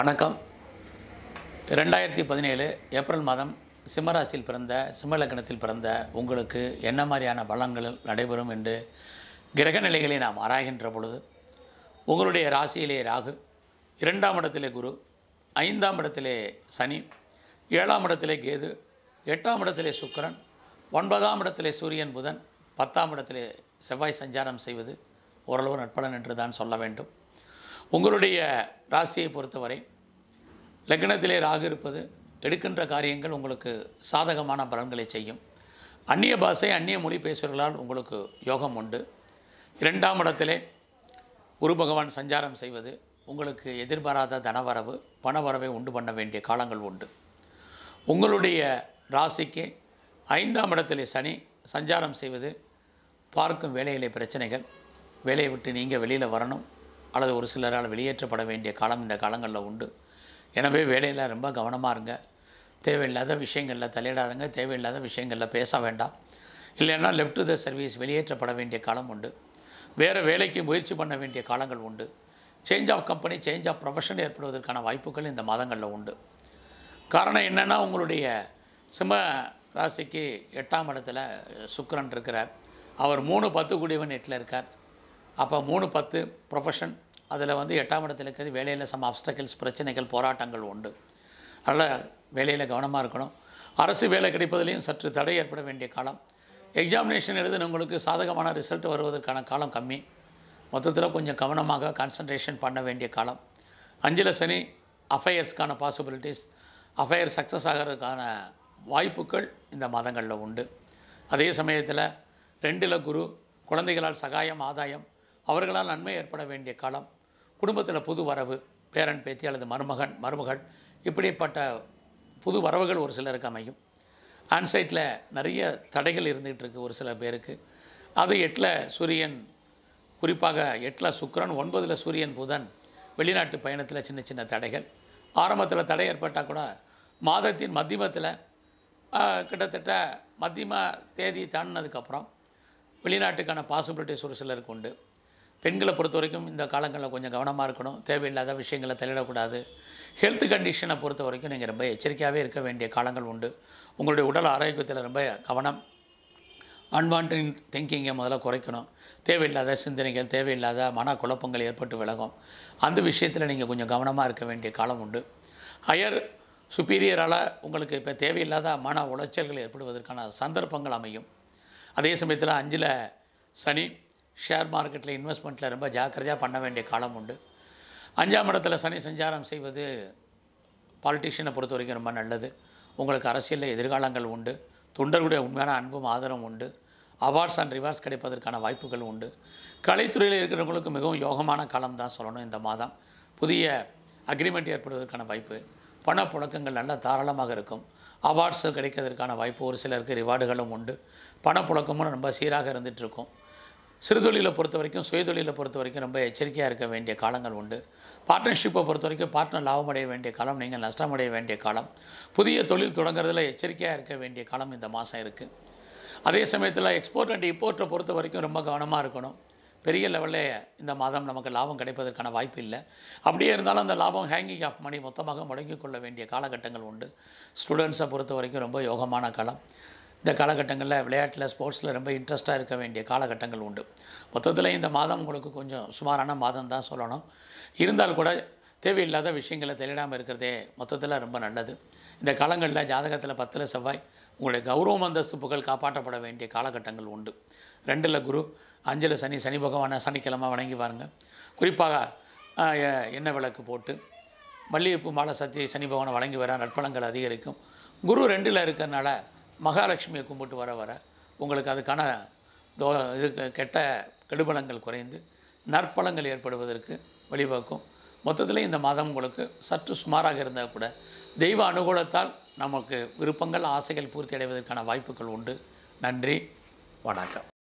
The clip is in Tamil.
வணக்கம் ரெண்டாயிரத்தி பதினேழு ஏப்ரல் மாதம் சிம்மராசியில் பிறந்த சிம்ம லக்னத்தில் பிறந்த உங்களுக்கு என்ன மாதிரியான பலன்கள் நடைபெறும் என்று கிரக நிலைகளை நாம் ஆராய்கின்ற பொழுது உங்களுடைய ராசியிலே ராகு இரண்டாம் இடத்திலே குரு ஐந்தாம் இடத்திலே சனி ஏழாம் இடத்திலே கேது எட்டாம் இடத்திலே சுக்கிரன் ஒன்பதாம் இடத்திலே சூரியன் புதன் பத்தாம் இடத்திலே செவ்வாய் சஞ்சாரம் செய்வது ஓரளவு நட்பலன் என்று தான் சொல்ல வேண்டும் உங்களுடைய ராசியை பொறுத்தவரை லக்னத்திலே ராகு இருப்பது எடுக்கின்ற காரியங்கள் உங்களுக்கு சாதகமான பலன்களை செய்யும் அந்நிய பாஷை அந்நிய மொழி பேசுவர்களால் உங்களுக்கு யோகம் உண்டு இரண்டாம் இடத்திலே குரு பகவான் சஞ்சாரம் செய்வது உங்களுக்கு எதிர்பாராத தனவரவு பணவரவை உண்டு பண்ண வேண்டிய காலங்கள் உண்டு உங்களுடைய ராசிக்கு ஐந்தாம் இடத்திலே சனி சஞ்சாரம் செய்வது பார்க்கும் வேலையிலே பிரச்சனைகள் வேலையை விட்டு நீங்கள் வெளியில் வரணும் அல்லது ஒரு சிலரால் வெளியேற்றப்பட வேண்டிய காலம் இந்த காலங்களில் உண்டு எனவே வேலையில் ரொம்ப கவனமாக இருங்க தேவையில்லாத விஷயங்களில் தலையிடாதங்க தேவையில்லாத விஷயங்களில் பேச வேண்டாம் இல்லைன்னா லெஃப்ட் டு த சர்வீஸ் வெளியேற்றப்பட வேண்டிய காலம் உண்டு வேறு வேலைக்கு முயற்சி பண்ண வேண்டிய காலங்கள் உண்டு change of company change of profession ஏற்படுவதற்கான வாய்ப்புகள் இந்த மாதங்களில் உண்டு காரணம் என்னென்னா உங்களுடைய சிம்ம ராசிக்கு எட்டாம் இடத்துல சுக்கிரன் இருக்கிறார் அவர் மூணு பத்து கூடியவன் எட்டில் இருக்கார் அப்போ மூணு பத்து ப்ரொஃபஷன் அதில் வந்து எட்டாம் இடத்துல இருக்கிறது வேலையில் சம் அப்டக்கிள்ஸ் பிரச்சனைகள் போராட்டங்கள் உண்டு அதனால் வேலையில் கவனமாக இருக்கணும் அரசு வேலை கிடைப்பதிலையும் சற்று தடை ஏற்பட வேண்டிய காலம் எக்ஸாமினேஷன் எழுதினவங்களுக்கு சாதகமான ரிசல்ட் வருவதற்கான காலம் கம்மி மொத்தத்தில் கொஞ்சம் கவனமாக கான்சன்ட்ரேஷன் பண்ண வேண்டிய காலம் அஞ்சில் சனி அஃபையர்ஸ்க்கான பாசிபிலிட்டிஸ் அஃபையர் சக்ஸஸ் ஆகிறதுக்கான வாய்ப்புகள் இந்த மாதங்களில் உண்டு அதே சமயத்தில் ரெண்டில் குரு குழந்தைகளால் சகாயம் ஆதாயம் அவர்களால் நன்மை ஏற்பட வேண்டிய காலம் குடும்பத்தில் புது வரவு பேரன் பேத்தி அல்லது மருமகன் மருமகள் இப்படிப்பட்ட புது வரவுகள் ஒரு சிலருக்கு அமையும் ஆன்சைட்டில் நிறைய தடைகள் இருந்துகிட்டு இருக்கு ஒரு சில பேருக்கு அது எட்டில் சூரியன் குறிப்பாக எட்டில் சுக்கிரன் ஒன்பதில் சூரியன் புதன் வெளிநாட்டு பயணத்தில் சின்ன சின்ன தடைகள் ஆரம்பத்தில் தடை ஏற்பட்டால் கூட மாதத்தின் மத்தியமத்தில் கிட்டத்தட்ட மத்தியம தேதி தாண்டினதுக்கப்புறம் வெளிநாட்டுக்கான பாசிபிலிட்டிஸ் ஒரு சிலருக்கு உண்டு பெண்களை பொறுத்த வரைக்கும் இந்த காலங்களில் கொஞ்சம் கவனமாக இருக்கணும் தேவையில்லாத விஷயங்களை தலையிடக்கூடாது ஹெல்த் கண்டிஷனை பொறுத்த வரைக்கும் நீங்கள் ரொம்ப எச்சரிக்கையாகவே இருக்க வேண்டிய காலங்கள் உண்டு உங்களுடைய உடல் ஆரோக்கியத்தில் ரொம்ப கவனம் அன்வான்ட் திங்கிங்கை முதல்ல குறைக்கணும் தேவையில்லாத சிந்தனைகள் தேவையில்லாத மன குழப்பங்கள் ஏற்பட்டு விலகும் அந்த விஷயத்தில் நீங்கள் கொஞ்சம் கவனமாக இருக்க வேண்டிய காலம் உண்டு ஹையர் சுப்பீரியரால் உங்களுக்கு இப்போ தேவையில்லாத மன உளைச்சல்கள் ஏற்படுவதற்கான சந்தர்ப்பங்கள் அமையும் அதே சமயத்தில் அஞ்சில் சனி ஷேர் மார்க்கெட்டில் இன்வெஸ்ட்மெண்ட்டில் ரொம்ப ஜாக்கிரதையாக பண்ண வேண்டிய காலம் உண்டு அஞ்சாம் இடத்துல சனி சஞ்சாரம் செய்வது பாலிட்டிஷியனை பொறுத்த வரைக்கும் ரொம்ப நல்லது உங்களுக்கு அரசியலில் எதிர்காலங்கள் உண்டு தொண்டர்களுடைய உண்மையான அன்பும் ஆதரவும் உண்டு அவார்ட்ஸ் அண்ட் ரிவார்ட்ஸ் கிடைப்பதற்கான வாய்ப்புகள் உண்டு கலைத்துறையில் இருக்கிறவங்களுக்கு மிகவும் யோகமான காலம் தான் சொல்லணும் இந்த மாதம் புதிய அக்ரிமெண்ட் ஏற்படுவதற்கான வாய்ப்பு பணப்புழக்கங்கள் நல்ல தாராளமாக இருக்கும் அவார்ட்ஸ் கிடைக்கிறதுக்கான வாய்ப்பு ஒரு சிலருக்கு ரிவார்டுகளும் உண்டு பணப்புழக்கமும் ரொம்ப சீராக இருந்துகிட்டு இருக்கும் சிறுதொழிலை பொறுத்த வரைக்கும் சுயதொழிலை பொறுத்த வரைக்கும் ரொம்ப எச்சரிக்கையாக இருக்க வேண்டிய காலங்கள் உண்டு பார்ட்னர்ஷிப்பை பொறுத்த வரைக்கும் பார்ட்னர் லாபம் அடைய வேண்டிய காலம் நீங்கள் நஷ்டம் அடைய வேண்டிய காலம் புதிய தொழில் தொடங்குறதுல எச்சரிக்கையாக இருக்க வேண்டிய காலம் இந்த மாதம் இருக்குது அதே சமயத்தில் எக்ஸ்போர்ட் அண்ட் இம்போர்ட்டை பொறுத்த வரைக்கும் ரொம்ப கவனமாக இருக்கணும் பெரிய லெவலில் இந்த மாதம் நமக்கு லாபம் கிடைப்பதற்கான வாய்ப்பு இல்லை அப்படியே இருந்தாலும் அந்த லாபம் ஹேங்கிங் ஆஃப் மணி மொத்தமாக முடங்கிக் கொள்ள வேண்டிய காலகட்டங்கள் உண்டு ஸ்டூடெண்ட்ஸை பொறுத்த வரைக்கும் ரொம்ப யோகமான காலம் இந்த காலகட்டங்களில் விளையாட்டில் ஸ்போர்ட்ஸில் ரொம்ப இன்ட்ரெஸ்ட்டாக இருக்க வேண்டிய காலகட்டங்கள் உண்டு மொத்தத்தில் இந்த மாதம் உங்களுக்கு கொஞ்சம் சுமாரான மாதம் தான் சொல்லணும் இருந்தால் கூட தேவையில்லாத விஷயங்களை தெளிடாமல் இருக்கிறதே மொத்தத்தில் ரொம்ப நல்லது இந்த காலங்களில் ஜாதகத்தில் பத்தில் செவ்வாய் உங்களுடைய கௌரவம் அந்தஸ்து புகழ் காப்பாற்றப்பட வேண்டிய காலகட்டங்கள் உண்டு ரெண்டில் குரு அஞ்சில் சனி சனி பகவானை சனிக்கிழமை வணங்கி பாருங்க குறிப்பாக ஆஹ், எ- எண்ணெய் விளக்கு போட்டு மல்லிகைப்பூ மாலை சத்தி சனி பகவானை வழங்கி வர நற்பலங்கள் அதிகரிக்கும் குரு ரெண்டில் இருக்கிறனால மகாலட்சுமியை கும்பிட்டு வர வர உங்களுக்கு அதுக்கான தோ இது கெட்ட கெடுபலங்கள் குறைந்து நற்பலங்கள் ஏற்படுவதற்கு வழிவகுக்கும் மொத்தத்தில் இந்த மாதம் உங்களுக்கு சற்று சுமாராக இருந்தால் கூட தெய்வ அனுகூலத்தால் நமக்கு விருப்பங்கள் ஆசைகள் பூர்த்தி அடைவதற்கான வாய்ப்புகள் உண்டு நன்றி வணக்கம்